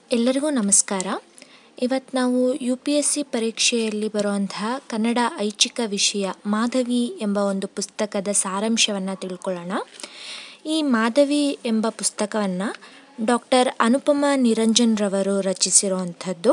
ಎಲ್ಲರಿಗೂ ನಮಸ್ಕಾರ ಇವತ್ತು ನಾವು ಯು ಪಿ ಎಸ್ ಸಿ ಪರೀಕ್ಷೆಯಲ್ಲಿ ಬರುವಂತಹ ಕನ್ನಡ ಐಚ್ಛಿಕ ವಿಷಯ ಮಾಧವಿ ಎಂಬ ಒಂದು ಪುಸ್ತಕದ ಸಾರಾಂಶವನ್ನು ತಿಳ್ಕೊಳ್ಳೋಣ ಈ ಮಾಧವಿ ಎಂಬ ಪುಸ್ತಕವನ್ನು ಡಾಕ್ಟರ್ ಅನುಪಮ ನಿರಂಜನ್ ರವರು ರಚಿಸಿರುವಂಥದ್ದು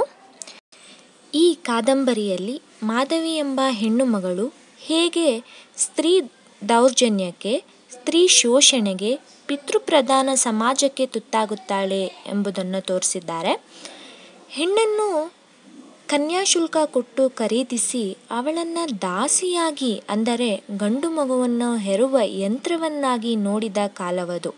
ಈ ಕಾದಂಬರಿಯಲ್ಲಿ ಮಾಧವಿ ಎಂಬ ಹೆಣ್ಣು ಮಗಳು ಹೇಗೆ ಸ್ತ್ರೀ ದೌರ್ಜನ್ಯಕ್ಕೆ ಸ್ತ್ರೀ ಶೋಷಣೆಗೆ ಪಿತೃಪ್ರಧಾನ ಸಮಾಜಕ್ಕೆ ತುತ್ತಾಗುತ್ತಾಳೆ ಎಂಬುದನ್ನು ತೋರಿಸಿದ್ದಾರೆ ಹೆಣ್ಣನ್ನು ಕನ್ಯಾಶುಲ್ಕ ಕೊಟ್ಟು ಖರೀದಿಸಿ ಅವಳನ್ನು ದಾಸಿಯಾಗಿ ಅಂದರೆ ಗಂಡು ಮಗುವನ್ನು ಹೆರುವ ಯಂತ್ರವನ್ನಾಗಿ ನೋಡಿದ ಕಾಲವದು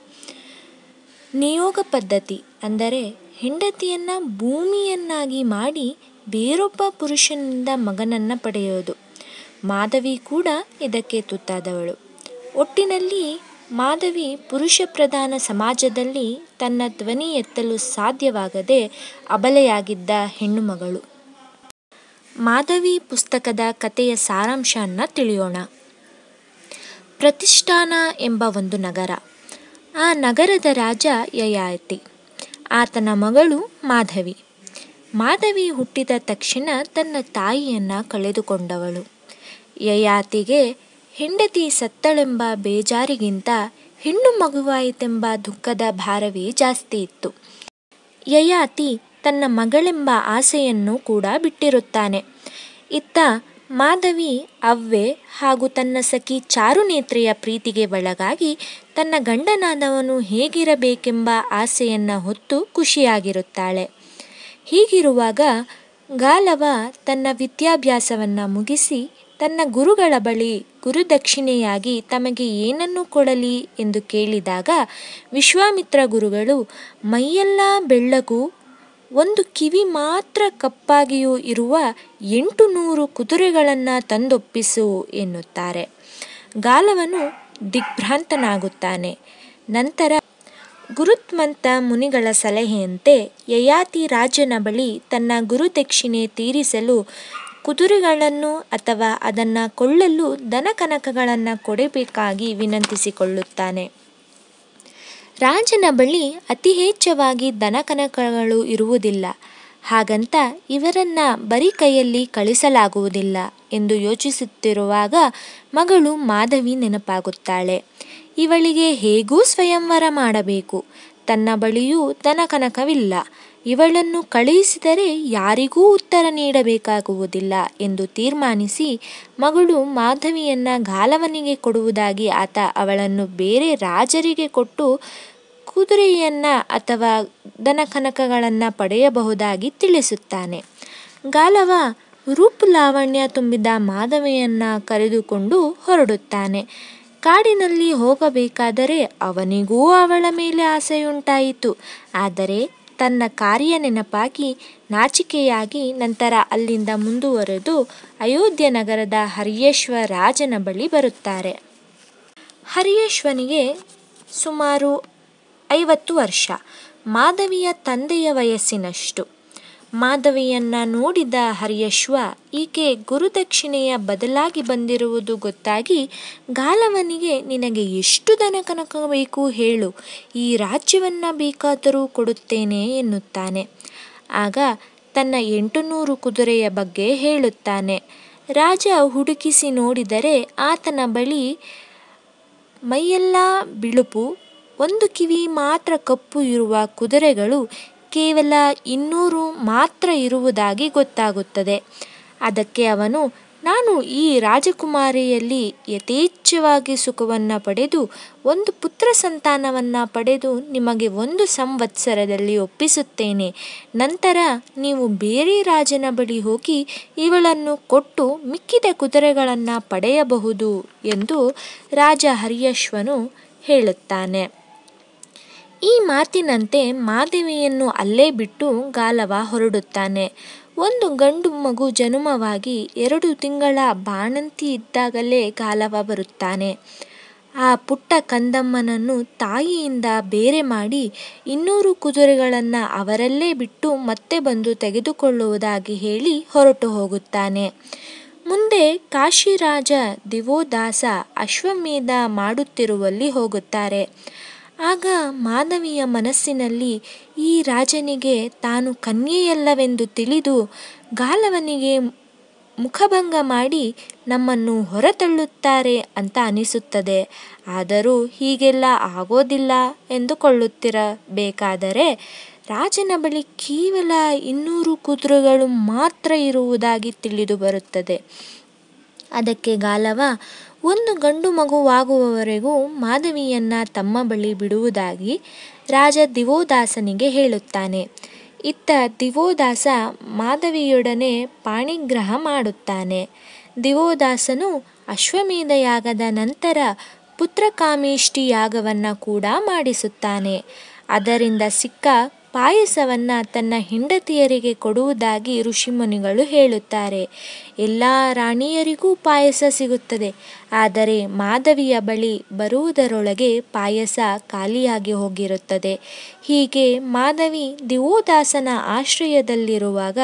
ನಿಯೋಗ ಪದ್ಧತಿ ಅಂದರೆ ಹೆಂಡತಿಯನ್ನು ಭೂಮಿಯನ್ನಾಗಿ ಮಾಡಿ ಬೇರೊಬ್ಬ ಪುರುಷನಿಂದ ಮಗನನ್ನು ಪಡೆಯೋದು ಮಾಧವಿ ಕೂಡ ಇದಕ್ಕೆ ತುತ್ತಾದವಳು ಒಟ್ಟಿನಲ್ಲಿ ಮಾಧವಿ ಪುರುಷ ಪ್ರಧಾನ ಸಮಾಜದಲ್ಲಿ ತನ್ನ ಧ್ವನಿ ಎತ್ತಲು ಸಾಧ್ಯವಾಗದೆ ಅಬಲೆಯಾಗಿದ್ದ ಹೆಣ್ಣು ಮಗಳು ಮಾಧವಿ ಪುಸ್ತಕದ ಕಥೆಯ ಸಾರಾಂಶವನ್ನು ತಿಳಿಯೋಣ ಪ್ರತಿಷ್ಠಾನ ಎಂಬ ಒಂದು ನಗರ ಆ ನಗರದ ರಾಜ ಯಯಾತಿ ಆತನ ಮಗಳು ಮಾಧವಿ ಮಾಧವಿ ಹುಟ್ಟಿದ ತಕ್ಷಣ ತನ್ನ ತಾಯಿಯನ್ನು ಕಳೆದುಕೊಂಡವಳು ಯಯಾತಿಗೆ ಹೆಂಡತಿ ಸತ್ತಳೆಂಬ ಬೇಜಾರಿಗಿಂತ ಹೆಣ್ಣು ಮಗುವಾಯಿತೆಂಬ ದುಃಖದ ಭಾರವೇ ಜಾಸ್ತಿ ಇತ್ತು ಯಯಾತಿ ತನ್ನ ಮಗಳೆಂಬ ಆಸೆಯನ್ನು ಕೂಡ ಬಿಟ್ಟಿರುತ್ತಾನೆ ಇತ್ತ ಮಾಧವಿ ಅವ್ವೆ ಹಾಗೂ ತನ್ನ ಸಖಿ ಚಾರುನೇತ್ರೆಯ ಪ್ರೀತಿಗೆ ಒಳಗಾಗಿ ತನ್ನ ಗಂಡನಾದವನು ಹೇಗಿರಬೇಕೆಂಬ ಆಸೆಯನ್ನು ಹೊತ್ತು ಖುಷಿಯಾಗಿರುತ್ತಾಳೆ ಹೀಗಿರುವಾಗ ಗಾಲವ ತನ್ನ ವಿದ್ಯಾಭ್ಯಾಸವನ್ನು ಮುಗಿಸಿ ತನ್ನ ಗುರುಗಳ ಬಳಿ ಗುರುದಕ್ಷಿಣೆಯಾಗಿ ತಮಗೆ ಏನನ್ನು ಕೊಡಲಿ ಎಂದು ಕೇಳಿದಾಗ ವಿಶ್ವಾಮಿತ್ರ ಗುರುಗಳು ಮೈಯೆಲ್ಲ ಬೆಳ್ಳಗೂ ಒಂದು ಕಿವಿ ಮಾತ್ರ ಕಪ್ಪಾಗಿಯೂ ಇರುವ ಎಂಟು ನೂರು ಕುದುರೆಗಳನ್ನು ತಂದೊಪ್ಪಿಸು ಎನ್ನುತ್ತಾರೆ ಗಾಲವನು ದಿಗ್ಭ್ರಾಂತನಾಗುತ್ತಾನೆ ನಂತರ ಗುರುತ್ಮಂತ ಮುನಿಗಳ ಸಲಹೆಯಂತೆ ಯಯಾತಿ ರಾಜನ ಬಳಿ ತನ್ನ ಗುರುದಕ್ಷಿಣೆ ತೀರಿಸಲು ಕುದುರೆಗಳನ್ನು ಅಥವಾ ಅದನ್ನು ಕೊಳ್ಳಲು ದನಕನಕಗಳನ್ನು ಕೊಡಬೇಕಾಗಿ ವಿನಂತಿಸಿಕೊಳ್ಳುತ್ತಾನೆ ರಾಜನ ಬಳಿ ಅತಿ ಹೆಚ್ಚವಾಗಿ ದನಕನಕಗಳು ಇರುವುದಿಲ್ಲ ಹಾಗಂತ ಇವರನ್ನು ಬರೀ ಕೈಯಲ್ಲಿ ಕಳಿಸಲಾಗುವುದಿಲ್ಲ ಎಂದು ಯೋಚಿಸುತ್ತಿರುವಾಗ ಮಗಳು ಮಾಧವಿ ನೆನಪಾಗುತ್ತಾಳೆ ಇವಳಿಗೆ ಹೇಗೂ ಸ್ವಯಂವರ ಮಾಡಬೇಕು ತನ್ನ ಬಳಿಯೂ ದನಕನಕವಿಲ್ಲ ಇವಳನ್ನು ಕಳುಹಿಸಿದರೆ ಯಾರಿಗೂ ಉತ್ತರ ನೀಡಬೇಕಾಗುವುದಿಲ್ಲ ಎಂದು ತೀರ್ಮಾನಿಸಿ ಮಗಳು ಮಾಧವಿಯನ್ನು ಗಾಲವನಿಗೆ ಕೊಡುವುದಾಗಿ ಆತ ಅವಳನ್ನು ಬೇರೆ ರಾಜರಿಗೆ ಕೊಟ್ಟು ಕುದುರೆಯನ್ನು ಅಥವಾ ದನಕನಕಗಳನ್ನು ಪಡೆಯಬಹುದಾಗಿ ತಿಳಿಸುತ್ತಾನೆ ಗಾಲವ ರೂಪು ಲಾವಣ್ಯ ತುಂಬಿದ ಮಾಧವಿಯನ್ನು ಕರೆದುಕೊಂಡು ಹೊರಡುತ್ತಾನೆ ಕಾಡಿನಲ್ಲಿ ಹೋಗಬೇಕಾದರೆ ಅವನಿಗೂ ಅವಳ ಮೇಲೆ ಆಸೆಯುಂಟಾಯಿತು ಆದರೆ ತನ್ನ ಕಾರ್ಯ ನೆನಪಾಗಿ ನಾಚಿಕೆಯಾಗಿ ನಂತರ ಅಲ್ಲಿಂದ ಮುಂದುವರೆದು ಅಯೋಧ್ಯ ನಗರದ ಹರಿಯೇಶ್ವ ರಾಜನ ಬಳಿ ಬರುತ್ತಾರೆ ಹರಿಯೇಶ್ವನಿಗೆ ಸುಮಾರು ಐವತ್ತು ವರ್ಷ ಮಾಧವಿಯ ತಂದೆಯ ವಯಸ್ಸಿನಷ್ಟು ಮಾಧವಿಯನ್ನು ನೋಡಿದ ಹರಿಯಶ್ವ ಈಕೆ ಗುರುದಕ್ಷಿಣೆಯ ಬದಲಾಗಿ ಬಂದಿರುವುದು ಗೊತ್ತಾಗಿ ಗಾಲವನಿಗೆ ನಿನಗೆ ಎಷ್ಟು ದನಕನಕ ಬೇಕು ಹೇಳು ಈ ರಾಜ್ಯವನ್ನು ಬೇಕಾದರೂ ಕೊಡುತ್ತೇನೆ ಎನ್ನುತ್ತಾನೆ ಆಗ ತನ್ನ ಎಂಟು ನೂರು ಕುದುರೆಯ ಬಗ್ಗೆ ಹೇಳುತ್ತಾನೆ ರಾಜ ಹುಡುಕಿಸಿ ನೋಡಿದರೆ ಆತನ ಬಳಿ ಮೈಯೆಲ್ಲ ಬಿಳುಪು ಒಂದು ಕಿವಿ ಮಾತ್ರ ಕಪ್ಪು ಇರುವ ಕುದುರೆಗಳು ಕೇವಲ ಇನ್ನೂರು ಮಾತ್ರ ಇರುವುದಾಗಿ ಗೊತ್ತಾಗುತ್ತದೆ ಅದಕ್ಕೆ ಅವನು ನಾನು ಈ ರಾಜಕುಮಾರಿಯಲ್ಲಿ ಯಥೇಚ್ಛವಾಗಿ ಸುಖವನ್ನು ಪಡೆದು ಒಂದು ಪುತ್ರ ಸಂತಾನವನ್ನು ಪಡೆದು ನಿಮಗೆ ಒಂದು ಸಂವತ್ಸರದಲ್ಲಿ ಒಪ್ಪಿಸುತ್ತೇನೆ ನಂತರ ನೀವು ಬೇರೆ ರಾಜನ ಬಳಿ ಹೋಗಿ ಇವಳನ್ನು ಕೊಟ್ಟು ಮಿಕ್ಕಿದ ಕುದುರೆಗಳನ್ನು ಪಡೆಯಬಹುದು ಎಂದು ರಾಜ ಹರಿಯಶ್ವನು ಹೇಳುತ್ತಾನೆ ಈ ಮಾತಿನಂತೆ ಮಾಧವಿಯನ್ನು ಅಲ್ಲೇ ಬಿಟ್ಟು ಗಾಲವ ಹೊರಡುತ್ತಾನೆ ಒಂದು ಗಂಡು ಮಗು ಜನುಮವಾಗಿ ಎರಡು ತಿಂಗಳ ಬಾಣಂತಿ ಇದ್ದಾಗಲೇ ಗಾಲವ ಬರುತ್ತಾನೆ ಆ ಪುಟ್ಟ ಕಂದಮ್ಮನನ್ನು ತಾಯಿಯಿಂದ ಬೇರೆ ಮಾಡಿ ಇನ್ನೂರು ಕುದುರೆಗಳನ್ನು ಅವರಲ್ಲೇ ಬಿಟ್ಟು ಮತ್ತೆ ಬಂದು ತೆಗೆದುಕೊಳ್ಳುವುದಾಗಿ ಹೇಳಿ ಹೊರಟು ಹೋಗುತ್ತಾನೆ ಮುಂದೆ ಕಾಶಿರಾಜ ದಿವೋದಾಸ ಅಶ್ವಮೇಧ ಮಾಡುತ್ತಿರುವಲ್ಲಿ ಹೋಗುತ್ತಾರೆ ಆಗ ಮಾಧವಿಯ ಮನಸ್ಸಿನಲ್ಲಿ ಈ ರಾಜನಿಗೆ ತಾನು ಕನ್ಯೆಯಲ್ಲವೆಂದು ತಿಳಿದು ಗಾಲವನಿಗೆ ಮುಖಭಂಗ ಮಾಡಿ ನಮ್ಮನ್ನು ಹೊರತಳ್ಳುತ್ತಾರೆ ಅಂತ ಅನಿಸುತ್ತದೆ ಆದರೂ ಹೀಗೆಲ್ಲ ಆಗೋದಿಲ್ಲ ಎಂದುಕೊಳ್ಳುತ್ತಿರಬೇಕಾದರೆ ರಾಜನ ಬಳಿ ಕೇವಲ ಇನ್ನೂರು ಕುದುರೆಗಳು ಮಾತ್ರ ಇರುವುದಾಗಿ ತಿಳಿದು ಬರುತ್ತದೆ ಅದಕ್ಕೆ ಗಾಲವ ಒಂದು ಗಂಡು ಮಗುವಾಗುವವರೆಗೂ ಮಾಧವಿಯನ್ನ ತಮ್ಮ ಬಳಿ ಬಿಡುವುದಾಗಿ ರಾಜ ದಿವೋದಾಸನಿಗೆ ಹೇಳುತ್ತಾನೆ ಇತ್ತ ದಿವೋದಾಸ ಮಾಧವಿಯೊಡನೆ ಪಾಣಿಗ್ರಹ ಮಾಡುತ್ತಾನೆ ದಿವೋದಾಸನು ಅಶ್ವಮೇಧ ಯಾಗದ ನಂತರ ಪುತ್ರಕಾಮೇಷ್ಟಿ ಯಾಗವನ್ನು ಕೂಡ ಮಾಡಿಸುತ್ತಾನೆ ಅದರಿಂದ ಸಿಕ್ಕ ಪಾಯಸವನ್ನು ತನ್ನ ಹೆಂಡತಿಯರಿಗೆ ಕೊಡುವುದಾಗಿ ಋಷಿಮುನಿಗಳು ಹೇಳುತ್ತಾರೆ ಎಲ್ಲ ರಾಣಿಯರಿಗೂ ಪಾಯಸ ಸಿಗುತ್ತದೆ ಆದರೆ ಮಾಧವಿಯ ಬಳಿ ಬರುವುದರೊಳಗೆ ಪಾಯಸ ಖಾಲಿಯಾಗಿ ಹೋಗಿರುತ್ತದೆ ಹೀಗೆ ಮಾಧವಿ ದಿವೋದಾಸನ ಆಶ್ರಯದಲ್ಲಿರುವಾಗ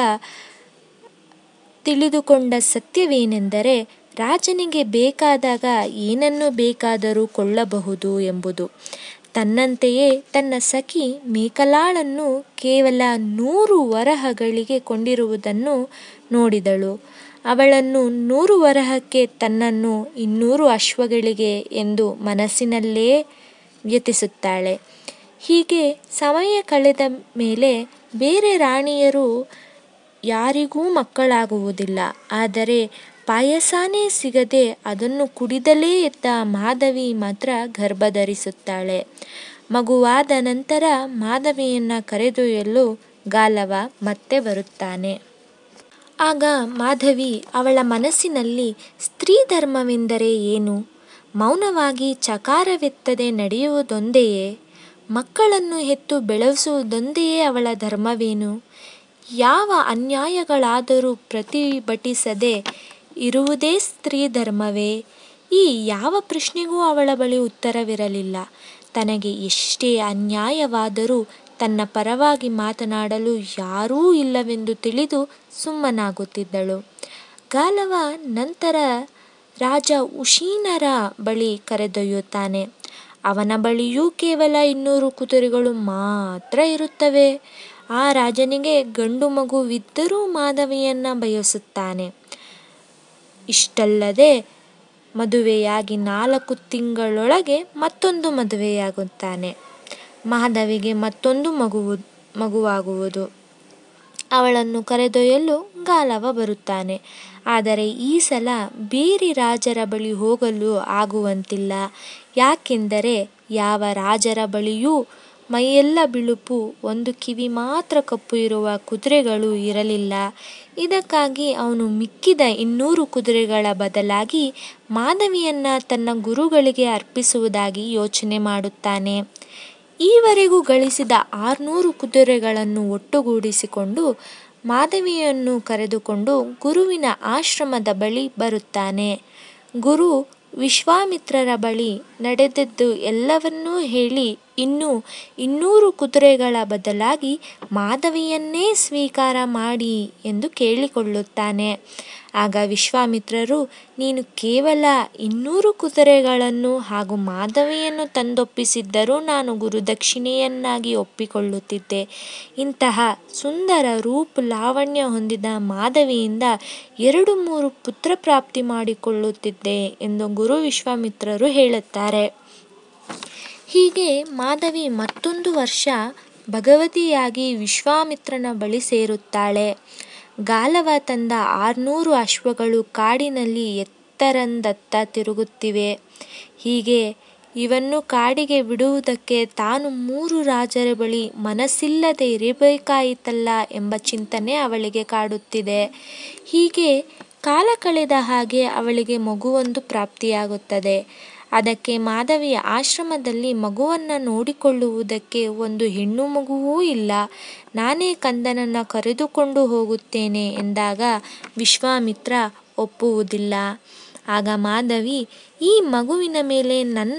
ತಿಳಿದುಕೊಂಡ ಸತ್ಯವೇನೆಂದರೆ ರಾಜನಿಗೆ ಬೇಕಾದಾಗ ಏನನ್ನು ಬೇಕಾದರೂ ಕೊಳ್ಳಬಹುದು ಎಂಬುದು ತನ್ನಂತೆಯೇ ತನ್ನ ಸಖಿ ಮೇಕಲಾಳನ್ನು ಕೇವಲ ನೂರು ವರಹಗಳಿಗೆ ಕೊಂಡಿರುವುದನ್ನು ನೋಡಿದಳು ಅವಳನ್ನು ನೂರು ವರಹಕ್ಕೆ ತನ್ನನ್ನು ಇನ್ನೂರು ಅಶ್ವಗಳಿಗೆ ಎಂದು ಮನಸ್ಸಿನಲ್ಲೇ ವ್ಯತಿಸುತ್ತಾಳೆ ಹೀಗೆ ಸಮಯ ಕಳೆದ ಮೇಲೆ ಬೇರೆ ರಾಣಿಯರು ಯಾರಿಗೂ ಮಕ್ಕಳಾಗುವುದಿಲ್ಲ ಆದರೆ ಪಾಯಸನೇ ಸಿಗದೆ ಅದನ್ನು ಕುಡಿದಲೇ ಎದ್ದ ಮಾಧವಿ ಮಾತ್ರ ಗರ್ಭಧರಿಸುತ್ತಾಳೆ ಮಗುವಾದ ನಂತರ ಮಾಧವಿಯನ್ನು ಕರೆದೊಯ್ಯಲು ಗಾಲವ ಮತ್ತೆ ಬರುತ್ತಾನೆ ಆಗ ಮಾಧವಿ ಅವಳ ಮನಸ್ಸಿನಲ್ಲಿ ಸ್ತ್ರೀ ಧರ್ಮವೆಂದರೆ ಏನು ಮೌನವಾಗಿ ಚಕಾರವೆತ್ತದೆ ನಡೆಯುವುದೊಂದೆಯೇ ಮಕ್ಕಳನ್ನು ಹೆತ್ತು ಬೆಳೆಸುವುದೊಂದೆಯೇ ಅವಳ ಧರ್ಮವೇನು ಯಾವ ಅನ್ಯಾಯಗಳಾದರೂ ಪ್ರತಿಭಟಿಸದೆ ಇರುವುದೇ ಸ್ತ್ರೀ ಧರ್ಮವೇ ಈ ಯಾವ ಪ್ರಶ್ನೆಗೂ ಅವಳ ಬಳಿ ಉತ್ತರವಿರಲಿಲ್ಲ ತನಗೆ ಎಷ್ಟೇ ಅನ್ಯಾಯವಾದರೂ ತನ್ನ ಪರವಾಗಿ ಮಾತನಾಡಲು ಯಾರೂ ಇಲ್ಲವೆಂದು ತಿಳಿದು ಸುಮ್ಮನಾಗುತ್ತಿದ್ದಳು ಗಾಲವ ನಂತರ ರಾಜ ಉಶೀನರ ಬಳಿ ಕರೆದೊಯ್ಯುತ್ತಾನೆ ಅವನ ಬಳಿಯೂ ಕೇವಲ ಇನ್ನೂರು ಕುದುರೆಗಳು ಮಾತ್ರ ಇರುತ್ತವೆ ಆ ರಾಜನಿಗೆ ಗಂಡು ಮಗುವಿದ್ದರೂ ಮಾಧವಿಯನ್ನು ಬಯಸುತ್ತಾನೆ ಇಷ್ಟಲ್ಲದೆ ಮದುವೆಯಾಗಿ ನಾಲ್ಕು ತಿಂಗಳೊಳಗೆ ಮತ್ತೊಂದು ಮದುವೆಯಾಗುತ್ತಾನೆ ಮಾಧವಿಗೆ ಮತ್ತೊಂದು ಮಗುವು ಮಗುವಾಗುವುದು ಅವಳನ್ನು ಕರೆದೊಯ್ಯಲು ಗಾಲವ ಬರುತ್ತಾನೆ ಆದರೆ ಈ ಸಲ ಬೇರೆ ರಾಜರ ಬಳಿ ಹೋಗಲು ಆಗುವಂತಿಲ್ಲ ಯಾಕೆಂದರೆ ಯಾವ ರಾಜರ ಬಳಿಯೂ ಮೈಯೆಲ್ಲ ಬಿಳುಪು ಒಂದು ಕಿವಿ ಮಾತ್ರ ಕಪ್ಪು ಇರುವ ಕುದುರೆಗಳು ಇರಲಿಲ್ಲ ಇದಕ್ಕಾಗಿ ಅವನು ಮಿಕ್ಕಿದ ಇನ್ನೂರು ಕುದುರೆಗಳ ಬದಲಾಗಿ ಮಾಧವಿಯನ್ನು ತನ್ನ ಗುರುಗಳಿಗೆ ಅರ್ಪಿಸುವುದಾಗಿ ಯೋಚನೆ ಮಾಡುತ್ತಾನೆ ಈವರೆಗೂ ಗಳಿಸಿದ ಆರುನೂರು ಕುದುರೆಗಳನ್ನು ಒಟ್ಟುಗೂಡಿಸಿಕೊಂಡು ಮಾಧವಿಯನ್ನು ಕರೆದುಕೊಂಡು ಗುರುವಿನ ಆಶ್ರಮದ ಬಳಿ ಬರುತ್ತಾನೆ ಗುರು ವಿಶ್ವಾಮಿತ್ರರ ಬಳಿ ನಡೆದದ್ದು ಎಲ್ಲವನ್ನೂ ಹೇಳಿ ಇನ್ನು ಇನ್ನೂರು ಕುದುರೆಗಳ ಬದಲಾಗಿ ಮಾಧವಿಯನ್ನೇ ಸ್ವೀಕಾರ ಮಾಡಿ ಎಂದು ಕೇಳಿಕೊಳ್ಳುತ್ತಾನೆ ಆಗ ವಿಶ್ವಾಮಿತ್ರರು ನೀನು ಕೇವಲ ಇನ್ನೂರು ಕುದುರೆಗಳನ್ನು ಹಾಗೂ ಮಾಧವಿಯನ್ನು ತಂದೊಪ್ಪಿಸಿದ್ದರೂ ನಾನು ಗುರುದಕ್ಷಿಣೆಯನ್ನಾಗಿ ಒಪ್ಪಿಕೊಳ್ಳುತ್ತಿದ್ದೆ ಇಂತಹ ಸುಂದರ ರೂಪ ಲಾವಣ್ಯ ಹೊಂದಿದ ಮಾಧವಿಯಿಂದ ಎರಡು ಮೂರು ಪುತ್ರ ಪ್ರಾಪ್ತಿ ಮಾಡಿಕೊಳ್ಳುತ್ತಿದ್ದೆ ಎಂದು ಗುರು ವಿಶ್ವಾಮಿತ್ರರು ಹೇಳುತ್ತಾರೆ ಹೀಗೆ ಮಾಧವಿ ಮತ್ತೊಂದು ವರ್ಷ ಭಗವತಿಯಾಗಿ ವಿಶ್ವಾಮಿತ್ರನ ಬಳಿ ಸೇರುತ್ತಾಳೆ ಗಾಲವ ತಂದ ಆರುನೂರು ಅಶ್ವಗಳು ಕಾಡಿನಲ್ಲಿ ಎತ್ತರಂದತ್ತ ತಿರುಗುತ್ತಿವೆ ಹೀಗೆ ಇವನ್ನು ಕಾಡಿಗೆ ಬಿಡುವುದಕ್ಕೆ ತಾನು ಮೂರು ರಾಜರ ಬಳಿ ಮನಸ್ಸಿಲ್ಲದೆ ಇರಬೇಕಾಯಿತಲ್ಲ ಎಂಬ ಚಿಂತನೆ ಅವಳಿಗೆ ಕಾಡುತ್ತಿದೆ ಹೀಗೆ ಕಾಲ ಕಳೆದ ಹಾಗೆ ಅವಳಿಗೆ ಮಗುವೊಂದು ಪ್ರಾಪ್ತಿಯಾಗುತ್ತದೆ ಅದಕ್ಕೆ ಮಾಧವಿಯ ಆಶ್ರಮದಲ್ಲಿ ಮಗುವನ್ನು ನೋಡಿಕೊಳ್ಳುವುದಕ್ಕೆ ಒಂದು ಹೆಣ್ಣು ಮಗುವೂ ಇಲ್ಲ ನಾನೇ ಕಂದನನ್ನು ಕರೆದುಕೊಂಡು ಹೋಗುತ್ತೇನೆ ಎಂದಾಗ ವಿಶ್ವಾಮಿತ್ರ ಒಪ್ಪುವುದಿಲ್ಲ ಆಗ ಮಾಧವಿ ಈ ಮಗುವಿನ ಮೇಲೆ ನನ್ನ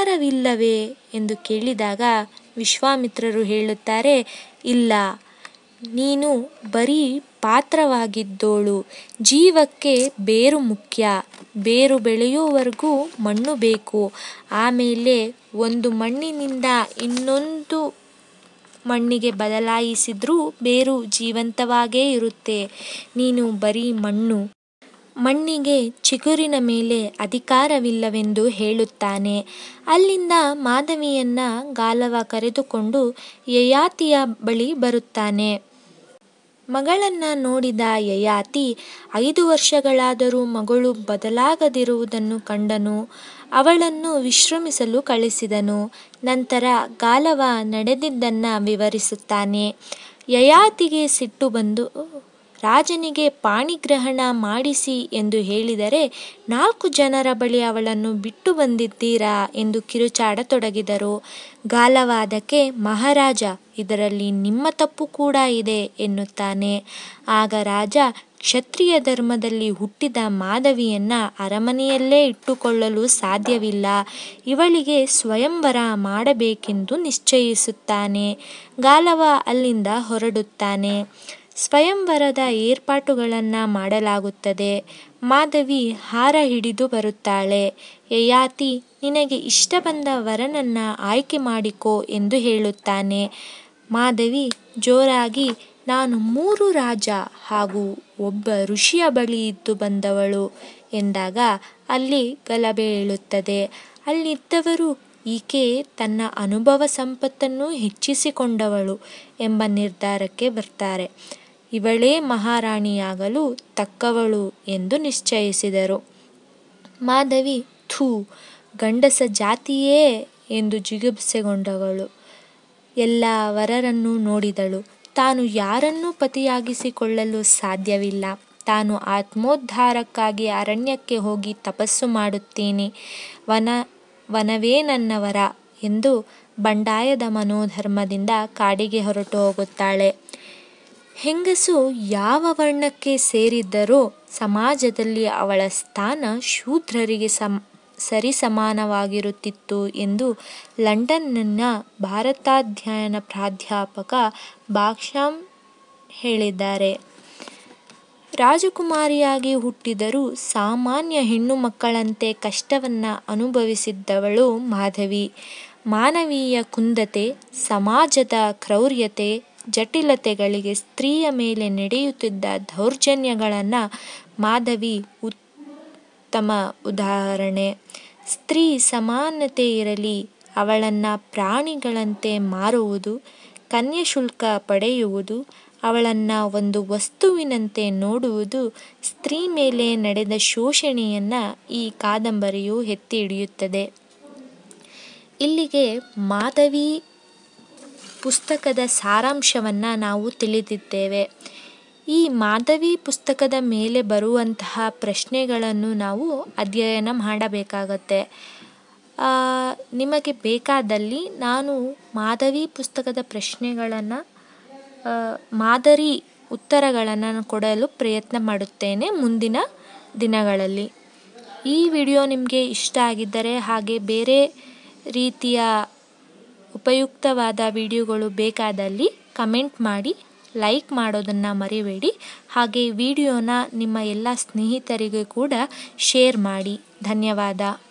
ಅಧಿಕಾರವಿಲ್ಲವೇ ಎಂದು ಕೇಳಿದಾಗ ವಿಶ್ವಾಮಿತ್ರರು ಹೇಳುತ್ತಾರೆ ಇಲ್ಲ ನೀನು ಬರೀ ಪಾತ್ರವಾಗಿದ್ದೋಳು ಜೀವಕ್ಕೆ ಬೇರು ಮುಖ್ಯ ಬೇರು ಬೆಳೆಯೋವರೆಗೂ ಮಣ್ಣು ಬೇಕು ಆಮೇಲೆ ಒಂದು ಮಣ್ಣಿನಿಂದ ಇನ್ನೊಂದು ಮಣ್ಣಿಗೆ ಬದಲಾಯಿಸಿದ್ರೂ ಬೇರು ಜೀವಂತವಾಗೇ ಇರುತ್ತೆ ನೀನು ಬರೀ ಮಣ್ಣು ಮಣ್ಣಿಗೆ ಚಿಗುರಿನ ಮೇಲೆ ಅಧಿಕಾರವಿಲ್ಲವೆಂದು ಹೇಳುತ್ತಾನೆ ಅಲ್ಲಿಂದ ಮಾಧವಿಯನ್ನ ಗಾಲವ ಕರೆದುಕೊಂಡು ಯಯಾತಿಯ ಬಳಿ ಬರುತ್ತಾನೆ ಮಗಳನ್ನ ನೋಡಿದ ಯಯಾತಿ ಐದು ವರ್ಷಗಳಾದರೂ ಮಗಳು ಬದಲಾಗದಿರುವುದನ್ನು ಕಂಡನು ಅವಳನ್ನು ವಿಶ್ರಮಿಸಲು ಕಳಿಸಿದನು ನಂತರ ಗಾಲವ ನಡೆದಿದ್ದನ್ನ ವಿವರಿಸುತ್ತಾನೆ ಯಯಾತಿಗೆ ಸಿಟ್ಟು ಬಂದು ರಾಜನಿಗೆ ಪಾಣಿಗ್ರಹಣ ಮಾಡಿಸಿ ಎಂದು ಹೇಳಿದರೆ ನಾಲ್ಕು ಜನರ ಬಳಿ ಅವಳನ್ನು ಬಿಟ್ಟು ಬಂದಿದ್ದೀರಾ ಎಂದು ಕಿರುಚಾಡತೊಡಗಿದರು ಗಾಲವ ಅದಕ್ಕೆ ಮಹಾರಾಜ ಇದರಲ್ಲಿ ನಿಮ್ಮ ತಪ್ಪು ಕೂಡ ಇದೆ ಎನ್ನುತ್ತಾನೆ ಆಗ ರಾಜ ಕ್ಷತ್ರಿಯ ಧರ್ಮದಲ್ಲಿ ಹುಟ್ಟಿದ ಮಾಧವಿಯನ್ನ ಅರಮನೆಯಲ್ಲೇ ಇಟ್ಟುಕೊಳ್ಳಲು ಸಾಧ್ಯವಿಲ್ಲ ಇವಳಿಗೆ ಸ್ವಯಂವರ ಮಾಡಬೇಕೆಂದು ನಿಶ್ಚಯಿಸುತ್ತಾನೆ ಗಾಲವ ಅಲ್ಲಿಂದ ಹೊರಡುತ್ತಾನೆ ಸ್ವಯಂವರದ ಏರ್ಪಾಟುಗಳನ್ನು ಮಾಡಲಾಗುತ್ತದೆ ಮಾಧವಿ ಹಾರ ಹಿಡಿದು ಬರುತ್ತಾಳೆ ಯಯಾತಿ ನಿನಗೆ ಇಷ್ಟ ಬಂದ ವರನನ್ನ ಆಯ್ಕೆ ಮಾಡಿಕೋ ಎಂದು ಹೇಳುತ್ತಾನೆ ಮಾಧವಿ ಜೋರಾಗಿ ನಾನು ಮೂರು ರಾಜ ಹಾಗೂ ಒಬ್ಬ ಋಷಿಯ ಬಳಿ ಇದ್ದು ಬಂದವಳು ಎಂದಾಗ ಅಲ್ಲಿ ಗಲಭೆ ಏಳುತ್ತದೆ ಅಲ್ಲಿದ್ದವರು ಈಕೆ ತನ್ನ ಅನುಭವ ಸಂಪತ್ತನ್ನು ಹೆಚ್ಚಿಸಿಕೊಂಡವಳು ಎಂಬ ನಿರ್ಧಾರಕ್ಕೆ ಬರ್ತಾರೆ ಇವಳೇ ಮಹಾರಾಣಿಯಾಗಲು ತಕ್ಕವಳು ಎಂದು ನಿಶ್ಚಯಿಸಿದರು ಮಾಧವಿ ಥೂ ಗಂಡಸ ಜಾತಿಯೇ ಎಂದು ಜಿಗುಪ್ಸೆಗೊಂಡವಳು ಎಲ್ಲ ವರರನ್ನು ನೋಡಿದಳು ತಾನು ಯಾರನ್ನೂ ಪತಿಯಾಗಿಸಿಕೊಳ್ಳಲು ಸಾಧ್ಯವಿಲ್ಲ ತಾನು ಆತ್ಮೋದ್ಧಾರಕ್ಕಾಗಿ ಅರಣ್ಯಕ್ಕೆ ಹೋಗಿ ತಪಸ್ಸು ಮಾಡುತ್ತೇನೆ ವನ ವನವೇ ನನ್ನ ವರ ಎಂದು ಬಂಡಾಯದ ಮನೋಧರ್ಮದಿಂದ ಕಾಡಿಗೆ ಹೊರಟು ಹೋಗುತ್ತಾಳೆ ಹೆಂಗಸು ಯಾವ ವರ್ಣಕ್ಕೆ ಸೇರಿದ್ದರೂ ಸಮಾಜದಲ್ಲಿ ಅವಳ ಸ್ಥಾನ ಶೂದ್ರರಿಗೆ ಸಮ್ ಸರಿಸಮಾನವಾಗಿರುತ್ತಿತ್ತು ಎಂದು ಲಂಡನ್ನಿನ ಭಾರತಾಧ್ಯಯನ ಪ್ರಾಧ್ಯಾಪಕ ಬಾಕ್ಷಾಮ್ ಹೇಳಿದ್ದಾರೆ ರಾಜಕುಮಾರಿಯಾಗಿ ಹುಟ್ಟಿದರೂ ಸಾಮಾನ್ಯ ಹೆಣ್ಣು ಮಕ್ಕಳಂತೆ ಕಷ್ಟವನ್ನ ಅನುಭವಿಸಿದ್ದವಳು ಮಾಧವಿ ಮಾನವೀಯ ಕುಂದತೆ ಸಮಾಜದ ಕ್ರೌರ್ಯತೆ ಜಟಿಲತೆಗಳಿಗೆ ಸ್ತ್ರೀಯ ಮೇಲೆ ನಡೆಯುತ್ತಿದ್ದ ದೌರ್ಜನ್ಯಗಳನ್ನು ಮಾಧವಿ ಉತ್ತಮ ಉದಾಹರಣೆ ಸ್ತ್ರೀ ಸಮಾನತೆ ಇರಲಿ ಅವಳನ್ನು ಪ್ರಾಣಿಗಳಂತೆ ಮಾರುವುದು ಕನ್ಯಾಶುಲ್ಕ ಪಡೆಯುವುದು ಅವಳನ್ನು ಒಂದು ವಸ್ತುವಿನಂತೆ ನೋಡುವುದು ಸ್ತ್ರೀ ಮೇಲೆ ನಡೆದ ಶೋಷಣೆಯನ್ನು ಈ ಕಾದಂಬರಿಯು ಎತ್ತಿ ಹಿಡಿಯುತ್ತದೆ ಇಲ್ಲಿಗೆ ಮಾಧವಿ ಪುಸ್ತಕದ ಸಾರಾಂಶವನ್ನು ನಾವು ತಿಳಿದಿದ್ದೇವೆ ಈ ಮಾಧವಿ ಪುಸ್ತಕದ ಮೇಲೆ ಬರುವಂತಹ ಪ್ರಶ್ನೆಗಳನ್ನು ನಾವು ಅಧ್ಯಯನ ಮಾಡಬೇಕಾಗತ್ತೆ ನಿಮಗೆ ಬೇಕಾದಲ್ಲಿ ನಾನು ಮಾಧವಿ ಪುಸ್ತಕದ ಪ್ರಶ್ನೆಗಳನ್ನು ಮಾದರಿ ಉತ್ತರಗಳನ್ನು ಕೊಡಲು ಪ್ರಯತ್ನ ಮಾಡುತ್ತೇನೆ ಮುಂದಿನ ದಿನಗಳಲ್ಲಿ ಈ ವಿಡಿಯೋ ನಿಮಗೆ ಇಷ್ಟ ಆಗಿದ್ದರೆ ಹಾಗೆ ಬೇರೆ ರೀತಿಯ ಉಪಯುಕ್ತವಾದ ವಿಡಿಯೋಗಳು ಬೇಕಾದಲ್ಲಿ ಕಮೆಂಟ್ ಮಾಡಿ ಲೈಕ್ ಮಾಡೋದನ್ನು ಮರಿಬೇಡಿ ಹಾಗೆ ವಿಡಿಯೋನ ನಿಮ್ಮ ಎಲ್ಲ ಸ್ನೇಹಿತರಿಗೆ ಕೂಡ ಶೇರ್ ಮಾಡಿ ಧನ್ಯವಾದ